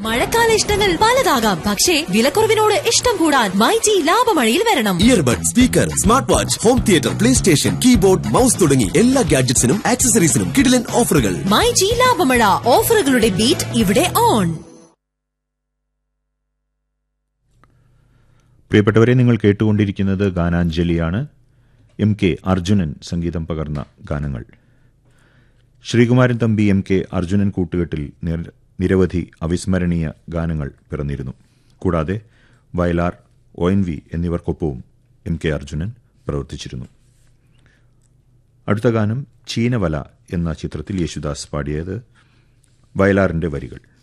മഴക്കാല ഇഷ്ടങ്ങൾ പലതാകാം പക്ഷേ വിലക്കുറവിനോട് ഇഷ്ടം കൂടാൻ മൈജി ലാഭമഴയിൽ വരണം earbud speaker smart watch home theatre PlayStation keyboard mouse തുടങ്ങി എല്ലാ ഗാഡ്ജറ്റ്സിനും ആക്സസറീസിനും കിടിലൻ ഓഫറുകൾ മൈജി ലാഭമഴ ഓഫറുകളുടെ ബീറ്റ് ഇവിടെ ഓൺ പ്രിയപ്പെട്ടവരെ നിങ്ങൾ കേട്ടുകൊണ്ടിരിക്കുന്നത് ഗാനാഞ്ജലിയാണ് എം കെ അർജുനൻ സംഗീതം പകർന്ന ഗാനങ്ങൾ ശ്രീകുമാരൻ തമ്പി എം കെ അർജുനൻ കൂട്ടുകെട്ടിൽ നിര- നിരവധി അവിസ്മരണീയ ഗാനങ്ങൾ പിറന്നിരുന്നു കൂടാതെ വയലാർ ഒ എൻ വി എന്നിവർക്കൊപ്പവും എം കെ അർജുനൻ പ്രവർത്തിച്ചിരുന്നു അടുത്ത ഗാനം ചീനവല എന്ന ചിത്രത്തിൽ യേശുദാസ് പാടിയത് വയലാറിന്റെ വരികൾ